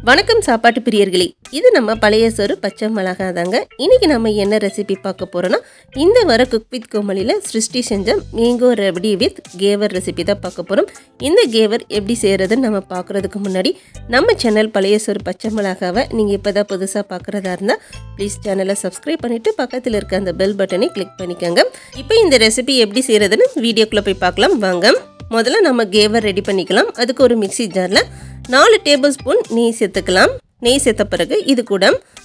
வணக்கம் சாப்பாட்டு பிரியர்களே இது நம்ம பழைய சோறு பச்சை மிளகா தாங்க இன்னைக்கு நம்ம என்ன ரெசிபி பார்க்க போறோம்னா இந்த வர குக் வித் கோமலியில் சிருஷ்டி செஞ்ச mango rabdi with ghevar recipe தான் பார்க்க போகிறோம் இந்த கேவர் எப்படி செய்கிறதுன்னு நம்ம பார்க்குறதுக்கு முன்னாடி நம்ம சேனல் பழைய சோறு பச்சை மிளகாவை நீங்கள் இப்போ தான் புதுசாக பார்க்குறதா இருந்தால் ப்ளீஸ் சேனலை சப்ஸ்கிரைப் பண்ணிவிட்டு பக்கத்தில் இருக்க அந்த பெல் பட்டனை கிளிக் பண்ணிக்கோங்க இப்போ இந்த ரெசிபி எப்படி செய்கிறதுன்னு வீடியோக்குள்ளே போய் பார்க்கலாம் வாங்க முதல்ல நம்ம கேவர் ரெடி பண்ணிக்கலாம் அதுக்கு ஒரு மிக்ஸி ஜாரில் நாலு டேபிள் ஸ்பூன் நெய் சேர்த்துக்கலாம் நெய் சேர்த்த பிறகு இது கூட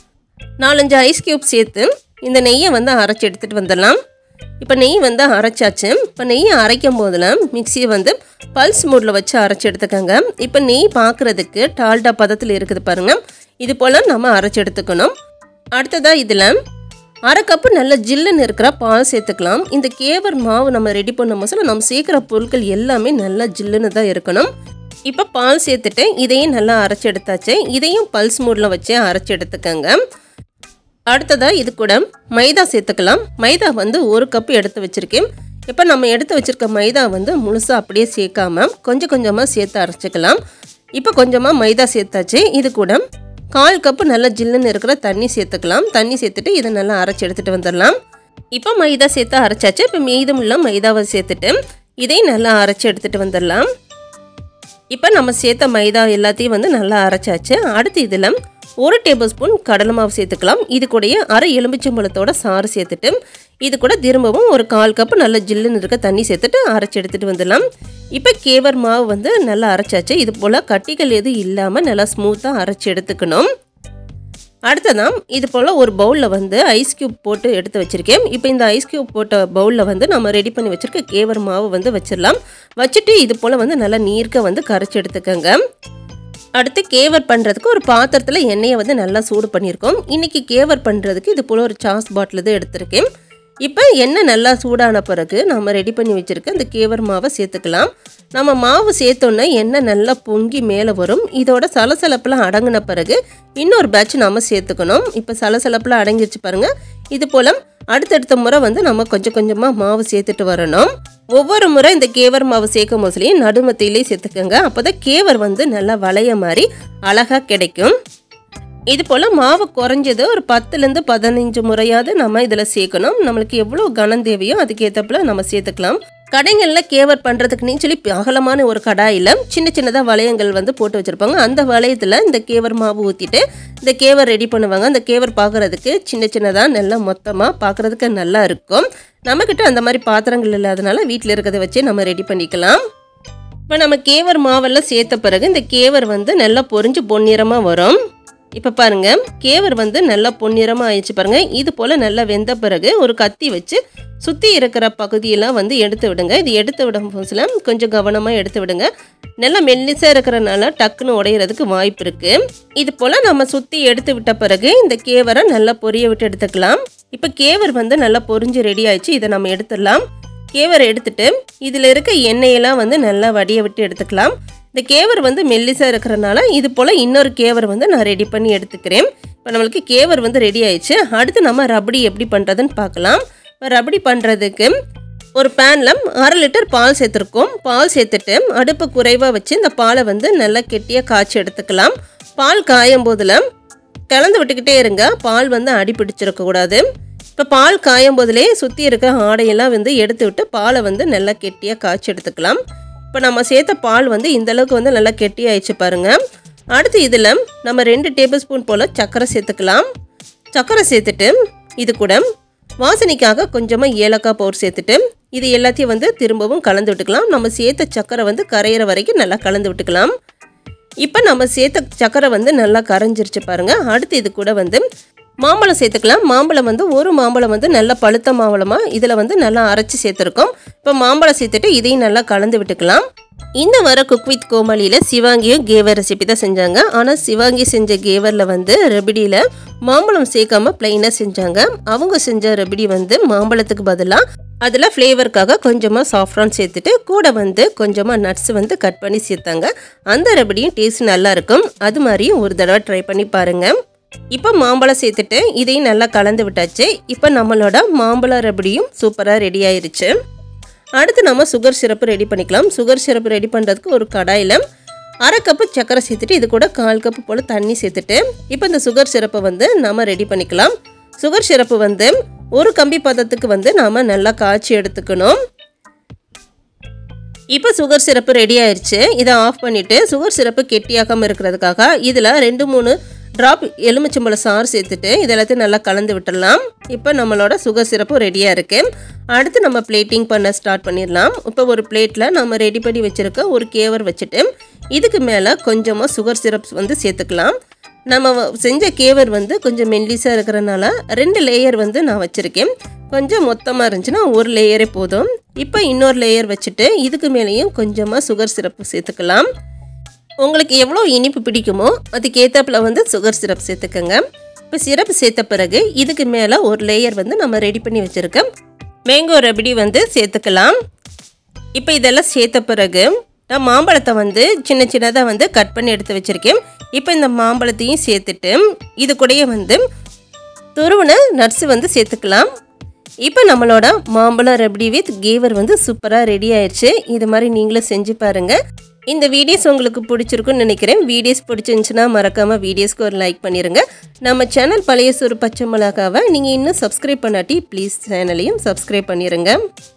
நாலஞ்சு ஐஸ் க்யூப் சேர்த்து இந்த நெய்யை வந்து அரைச்சி எடுத்துகிட்டு வந்துடலாம் இப்போ நெய் வந்து அரைச்சாச்சு இப்போ நெய்யை அரைக்கும் போதெல்லாம் மிக்சியை வந்து பல்ஸ் மூடில் வச்சு அரைச்சி எடுத்துக்கோங்க இப்போ நெய் பார்க்குறதுக்கு டால்டா பதத்தில் இருக்குது பாருங்கள் இது போல் நம்ம அரைச்சி எடுத்துக்கணும் அடுத்ததாக இதில் அரை கப்பு நல்ல ஜில்லுன்னு இருக்கிற பால் சேர்த்துக்கலாம் இந்த கேவர் மாவு நம்ம ரெடி பண்ணும் போது நம்ம சேர்க்குற பொருட்கள் எல்லாமே நல்லா ஜில்லுன்னு தான் இருக்கணும் இப்போ பால் சேர்த்துட்டு இதையும் நல்லா அரைச்சி எடுத்தாச்சு இதையும் பல்ஸ் மூடில் வச்சு அரைச்சி எடுத்துக்கோங்க அடுத்ததாக இது கூட மைதா சேர்த்துக்கலாம் மைதா வந்து ஒரு கப்பு எடுத்து வச்சுருக்கேன் இப்போ நம்ம எடுத்து வச்சுருக்க மைதா வந்து முழுசாக அப்படியே சேர்க்காம கொஞ்சம் கொஞ்சமாக சேர்த்து அரைச்சிக்கலாம் இப்போ கொஞ்சமாக மைதா சேர்த்தாச்சு இது கூட கால் கப்பு நல்லா ஜில்லுன்னு இருக்கிற தண்ணி சேர்த்துக்கலாம் தண்ணி சேர்த்துட்டு இதை நல்லா அரைச்சி எடுத்துகிட்டு வந்துடலாம் இப்போ மைதா சேர்த்து அரைச்சாச்சு இப்போ மீதமுள்ள மைதாவை சேர்த்துட்டு இதையும் நல்லா அரைச்சி எடுத்துகிட்டு வந்துடலாம் இப்போ நம்ம சேர்த்த மைதா எல்லாத்தையும் வந்து நல்லா அரைச்சாச்சு அடுத்து இதில் ஒரு டேபிள் ஸ்பூன் கடலை மாவு சேர்த்துக்கலாம் இது கூடயே அரை எலுமிச்சம்பழத்தோட சாறு சேர்த்துட்டு இது கூட திரும்பவும் ஒரு கால் கப்பு நல்ல ஜில்லுன்னு இருக்க தண்ணி சேர்த்துட்டு அரைச்சி எடுத்துகிட்டு வந்துடலாம் இப்போ கேவர் மாவு வந்து நல்லா அரைச்சாச்சு இது போல் கட்டிகள் எதுவும் இல்லாமல் நல்லா ஸ்மூத்தாக அரைச்சி எடுத்துக்கணும் அடுத்ததான் இது போல் ஒரு பவுலில் வந்து ஐஸ் க்யூப் போட்டு எடுத்து வச்சுருக்கேன் இப்போ இந்த ஐஸ் க்யூப் போட்ட பவுலில் வந்து நம்ம ரெடி பண்ணி வச்சுருக்க கேவர் மாவு வந்து வச்சிடலாம் வச்சுட்டு இது போல் வந்து நல்லா நீர்க்க வந்து கரைச்சி எடுத்துக்கோங்க அடுத்து கேவர் பண்ணுறதுக்கு ஒரு பாத்திரத்தில் எண்ணெயை வந்து நல்லா சூடு பண்ணியிருக்கோம் இன்றைக்கி கேவர் பண்ணுறதுக்கு இது போல் ஒரு சாஸ் பாட்டில் தான் எடுத்திருக்கேன் இப்போ எண்ணெய் நல்லா சூடான பிறகு நம்ம ரெடி பண்ணி வச்சுருக்க இந்த கேவர் மாவை சேர்த்துக்கலாம் நம்ம மாவு சேர்த்தோன்னே எண்ணெய் நல்லா பொங்கி மேலே வரும் இதோட சலசலப்பெல்லாம் அடங்கின பிறகு இன்னொரு பேட்ச் நம்ம சேர்த்துக்கணும் இப்போ சலசலப்பெல்லாம் அடங்கிருச்சு பாருங்கள் இது போல் அடுத்தடுத்த முறை வந்து நம்ம கொஞ்சம் கொஞ்சமாக மாவு சேர்த்துட்டு வரணும் ஒவ்வொரு முறை இந்த கேவர் மாவு சேர்க்கும் போதுலேயும் நடுமத்திலே சேர்த்துக்கோங்க அப்போ தான் கேவர் வந்து நல்லா வளைய மாதிரி அழகாக கிடைக்கும் இது போல் மாவு குறைஞ்சது ஒரு பத்துலேருந்து பதினஞ்சு முறையாவது நம்ம இதில் சேர்க்கணும் நம்மளுக்கு எவ்வளோ கனம் தேவையோ அதுக்கேற்றப்பல நம்ம சேர்த்துக்கலாம் கடைகளில் கேவர் பண்ணுறதுக்குன்னு சொல்லி அகலமான ஒரு கடாயில் சின்ன சின்னதாக வளையங்கள் வந்து போட்டு வச்சுருப்பாங்க அந்த வளையத்தில் இந்த கேவர் மாவு ஊற்றிட்டு இந்த கேவர் ரெடி பண்ணுவாங்க அந்த கேவர் பார்க்குறதுக்கு சின்ன சின்னதாக நல்லா மொத்தமாக பார்க்குறதுக்கு நல்லா இருக்கும் நம்மக்கிட்ட அந்த மாதிரி பாத்திரங்கள் இல்லாதனால வீட்டில் இருக்கிறத வச்சே நம்ம ரெடி பண்ணிக்கலாம் இப்போ நம்ம கேவர் மாவெல்லாம் சேர்த்த பிறகு இந்த கேவர் வந்து நல்லா பொரிஞ்சு பொன்னிறமாக வரும் இப்போ பாருங்க கேவர் வந்து நல்லா பொன்னிறமாக ஆயிடுச்சு பாருங்க இது போல் நல்லா வெந்த பிறகு ஒரு கத்தி வச்சு சுற்றி இருக்கிற பகுதியெல்லாம் வந்து எடுத்து விடுங்க இது எடுத்து விடும் போதுல கொஞ்சம் கவனமாக எடுத்து விடுங்க நல்லா மெல்லிசாக இருக்கிறனால டக்குன்னு உடையிறதுக்கு வாய்ப்பு இருக்குது இது போல் நம்ம சுற்றி எடுத்து விட்ட பிறகு இந்த கேவரை நல்லா பொரிய விட்டு எடுத்துக்கலாம் இப்போ கேவர் வந்து நல்லா பொரிஞ்சு ரெடி ஆயிடுச்சு இதை நம்ம எடுத்துடலாம் கேவர் எடுத்துட்டு இதில் இருக்க எண்ணெயெல்லாம் வந்து நல்லா வடிய விட்டு எடுத்துக்கலாம் இந்த கேவர் வந்து மெல்லிசாக இருக்கிறனால இது போல் இன்னொரு கேவர் வந்து நான் ரெடி பண்ணி எடுத்துக்கிறேன் இப்போ நம்மளுக்கு கேவர் வந்து ரெடி ஆயிடுச்சு அடுத்து நம்ம ரபடி எப்படி பண்ணுறதுன்னு பார்க்கலாம் இப்போ ரபடி பண்ணுறதுக்கு ஒரு பேனில் அரை லிட்டர் பால் சேர்த்துருக்கோம் பால் சேர்த்துட்டு அடுப்பு குறைவாக வச்சு இந்த பாலை வந்து நல்லா கெட்டியாக காய்ச்சி எடுத்துக்கலாம் பால் காயும் போதில் கலந்து விட்டுக்கிட்டே இருங்க பால் வந்து அடி பிடிச்சிருக்கக்கூடாது இப்போ பால் காயும் போதிலே சுற்றி இருக்க ஆடையெல்லாம் வந்து எடுத்து விட்டு பாலை வந்து நல்லா கெட்டியாக காய்ச்சி எடுத்துக்கலாம் இப்போ நம்ம சேர்த்த பால் வந்து இந்த அளவுக்கு வந்து நல்லா கெட்டியாயிடுச்சு பாருங்கள் அடுத்து இதில் நம்ம ரெண்டு டேபிள் ஸ்பூன் போல் சர்க்கரை சேர்த்துக்கலாம் சர்க்கரை சேர்த்துட்டு இது கூட வாசனைக்காக கொஞ்சமாக ஏலக்காய் பவுடர் சேர்த்துட்டு இது எல்லாத்தையும் வந்து திரும்பவும் கலந்து விட்டுக்கலாம் நம்ம சேர்த்த சர்க்கரை வந்து கரையிற வரைக்கும் நல்லா கலந்து விட்டுக்கலாம் இப்போ நம்ம சேர்த்த சர்க்கரை வந்து நல்லா கரைஞ்சிருச்சு பாருங்கள் அடுத்து இது கூட வந்து மாம்பழம் சேர்த்துக்கலாம் மாம்பழம் வந்து ஒரு மாம்பழம் வந்து நல்ல பழுத்த மாம்பழமாக இதில் வந்து நல்லா அரைச்சி சேர்த்துருக்கோம் இப்போ மாம்பழம் சேர்த்துட்டு இதையும் நல்லா கலந்து விட்டுக்கலாம் இந்த வர குக் வித் கோமாளியில் சிவாங்கியும் கேவர் ரெசிபி தான் செஞ்சாங்க ஆனால் சிவாங்கி செஞ்ச கேவரில் வந்து ரெபிடியில் மாம்பழம் சேர்க்காம பிளெயினாக செஞ்சாங்க அவங்க செஞ்ச ரெபிடி வந்து மாம்பழத்துக்கு பதிலாக அதில் ஃப்ளேவருக்காக கொஞ்சமாக சாஃப்ரான் சேர்த்துட்டு கூட வந்து கொஞ்சமாக நட்ஸ் வந்து கட் பண்ணி சேர்த்தாங்க அந்த ரெபடியும் டேஸ்ட் நல்லா இருக்கும் அது மாதிரியும் ஒரு தடவை ட்ரை பண்ணி பாருங்கள் இப்போ மாம்பழம் சேர்த்துட்டு இதையும் நல்லா கலந்து விட்டாச்சு இப்போ நம்மளோட மாம்பழ ரபடியும் சூப்பராக ரெடி ஆயிருச்சு அடுத்து நம்ம சுகர் சிரப்பு ரெடி பண்ணிக்கலாம் சுகர் சிரப்பு ரெடி பண்ணுறதுக்கு ஒரு கடாயில் அரை கப்பு சர்க்கரை சேர்த்துட்டு இது கூட கால் கப்பு போல் தண்ணி சேர்த்துட்டு இப்போ இந்த சுகர் சிரப்பை வந்து நாம் ரெடி பண்ணிக்கலாம் சுகர் சிரப்பு வந்து ஒரு கம்பி பதத்துக்கு வந்து நாம் நல்லா காய்ச்சி எடுத்துக்கணும் இப்போ சுகர் சிரப்பு ரெடி ஆயிடுச்சு இதை ஆஃப் பண்ணிவிட்டு சுகர் சிரப்பு கெட்டியாகாமல் இருக்கிறதுக்காக இதில் ரெண்டு மூணு ட்ராப் எலுமிச்சம்பழம் சாறு சேர்த்துட்டு இது எல்லாத்தையும் நல்லா கலந்து விட்டுடலாம் இப்போ நம்மளோட சுகர் சிரப்பும் ரெடியாக இருக்குது அடுத்து நம்ம பிளேட்டிங் பண்ண ஸ்டார்ட் பண்ணிடலாம் இப்போ ஒரு பிளேட்டில் நம்ம ரெடி பண்ணி வச்சுருக்க ஒரு கேவர் வச்சுட்டு இதுக்கு மேலே கொஞ்சமாக சுகர் சிரப்ஸ் வந்து சேர்த்துக்கலாம் நம்ம வ- செஞ்ச கேவர் வந்து கொஞ்சம் மெல்லிஸாக இருக்கிறனால ரெண்டு லேயர் வந்து நான் வச்சுருக்கேன் கொஞ்சம் மொத்தமாக இருந்துச்சுன்னா ஒரு லேயரே போதும் இப்போ இன்னொரு லேயர் வச்சுட்டு இதுக்கு மேலேயும் கொஞ்சமாக சுகர் சிரப்பு சேர்த்துக்கலாம் உங்களுக்கு எவ்வளோ இனிப்பு பிடிக்குமோ அதுக்கு ஏற்றாப்புல வந்து சுகர் சிரப் சேர்த்துக்கோங்க இப்போ சிரப் சேர்த்த பிறகு இதுக்கு மேலே ஒரு லேயர் வந்து நம்ம ரெடி பண்ணி வச்சுருக்கோம் மேங்கோ ரபிடி வந்து சேர்த்துக்கலாம் இப்போ இதெல்லாம் சேர்த்த பிறகு நான் மாம்பழத்தை வந்து சின்ன சின்னதாக வந்து கட் பண்ணி எடுத்து வச்சுருக்கேன் இப்போ இந்த மாம்பழத்தையும் சேர்த்துட்டு இது கூடயே வந்து துருவின நட்ஸ் வந்து சேர்த்துக்கலாம் இப்போ நம்மளோட மாம்பழம் ரப்டி வித் கேவர் வந்து சூப்பராக ரெடி ஆயிடுச்சு இது மாதிரி நீங்களும் செஞ்சு பாருங்கள் இந்த வீடியோஸ் உங்களுக்கு பிடிச்சிருக்குன்னு நினைக்கிறேன் வீடியோஸ் பிடிச்சிருந்துச்சுன்னா மறக்காமல் வீடியோஸ்க்கு ஒரு லைக் பண்ணிடுங்க நம்ம சேனல் பழைய சோறு பச்சை மிளகாவை நீங்கள் இன்னும் சப்ஸ்கிரைப் பண்ணாட்டி ப்ளீஸ் சேனலையும் சப்ஸ்கிரைப் பண்ணிடுங்க